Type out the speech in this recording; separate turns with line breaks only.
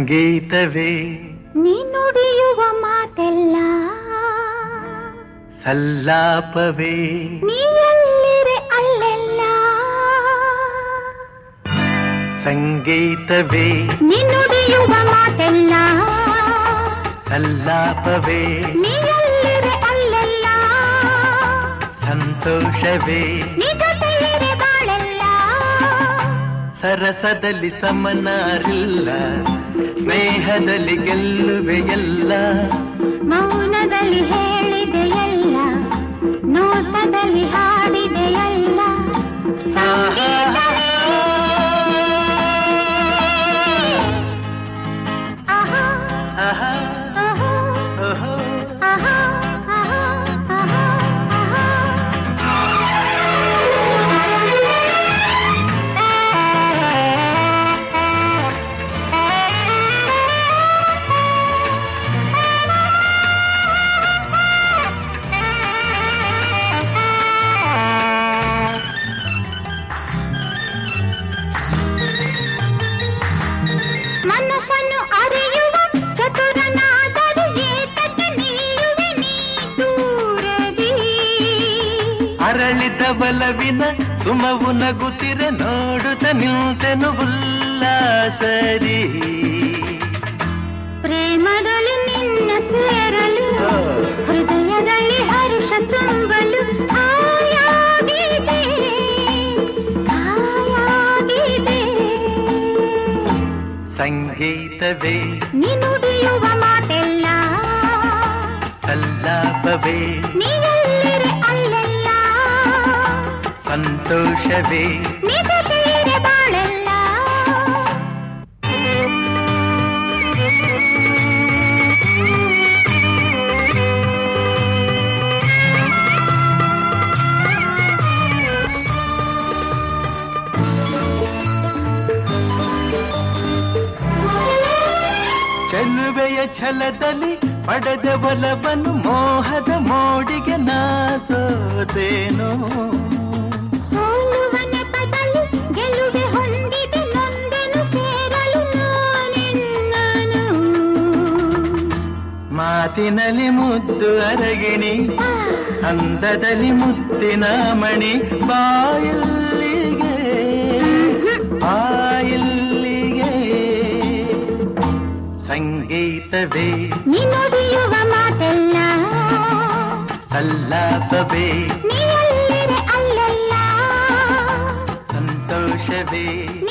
ಸಂಗೀತವೇ
ನೀ ನುಡಿಯುವ ಮಾತೆಲ್ಲ
ಸಲ್ಲಾಪವೇ
ನೀ ಎಲ್ಲಿರೆ ಅಲ್ಲೆಲ್ಲ
ಸಂಗೀತವೇ
ನೀ ನುಡಿಯುವ ಮಾತೆಲ್ಲ
ಸಲ್ಲಾಪವೇ
ನೀ ಎಲ್ಲಿರೆ ಅಲ್ಲೆಲ್ಲ
ಸಂತೋಷವೇ
ನೀ ಜೊತೆ ಇರೆ ಬಾಳೆಲ್ಲ
ಸರಸದಲ್ಲಿ ಸಮನಾರಿಲ್ಲ ಸ್ನೇಹದಲ್ಲಿ ಗೆಲ್ಲುವೆ ಎಲ್ಲ
ಮೌನದಲ್ಲಿ ಹೇಳಿದೆ ಎಲ್ಲ ನೋಟದಲ್ಲಿ ಹಾಡಿದೆ ಎಲ್ಲ ಸಂಗೀತವೇ. ಆಹಾ,
ಆಹಾ,
ಆಹಾ,
ಓಹೋ.
ಆಹಾ, ಆಹಾ, ಆಹಾ, ಮನಸ್ಸನ್ನು ಅರಿಯುವ ಚತುರನಾದರೂ ಏತಕ್ಕೆ ನಿಲ್ಲುವೆ ನೀ ದೂರದಿ
ಅರಳಿದ ಬಲವಿನ ಸುಮವು ನಗುತ್ತಿರೆ ನೋಡುತ್ತ ನಿಂತೆನು ಉಲ್ಲಾಸರಿ
ಪ್ರೇಮದಲ್ಲಿ ನಿನ್ನ ಸೇರಲು ಹೃದಯದಲ್ಲಿ ಹರುಷ ತುಂಬಲು ಹಾಯಾಗಿದೆ ಹಾಯಾಗಿದೆ
ಸಂಗೀತವೇ
ನೀ ನುಡಿಯುವ ಮಾತೆಲ್ಲ
ಸಲ್ಲಾಪವೇ
ನೀ ಎಲ್ಲಿರೆ ಅಲ್ಲೆಲ್ಲ
ಸಂತೋಷವೇ
ನೀ ಜೊತೆ ಇರೆ ಬಾಳೆಲ್ಲ
ಚೆಲುವೆಯ ಛಲದಲ್ಲಿ ಪಡೆದ ಬಲವನ್ನು ಮೋಹದ ಮೋಡಿಗೆ ನಾಸೋದೇನೋ
ಸೋಲುವ ನೆಪದಲ್ಲಿ ಗೆಲುವೆ ಹೊಂದಿದೆ ನೊಂದೆನು ಸೇರಲು ನಾನೆನ್ನನು
ಮಾತಿನಲ್ಲಿ ಮುದ್ದು ಅರಗಿಣಿ
ಆ,
ಅಂದದಲ್ಲಿ ಮುತ್ತಿನ ಮಣಿ ಬಾಯಲ್ಲಿಗೆ ಬಾಯಲ್ಲಿಗೆ ಸಂಗೀತವೇ
ನೀ ನುಡಿಯುವ ಮಾತೆಲ್ಲ
ಸಲ್ಲಾಪವೇ
ನೀ ಎಲ್ಲಿರೆ ಅಲ್ಲೆಲ್ಲ
ಸಂತೋಷವೇ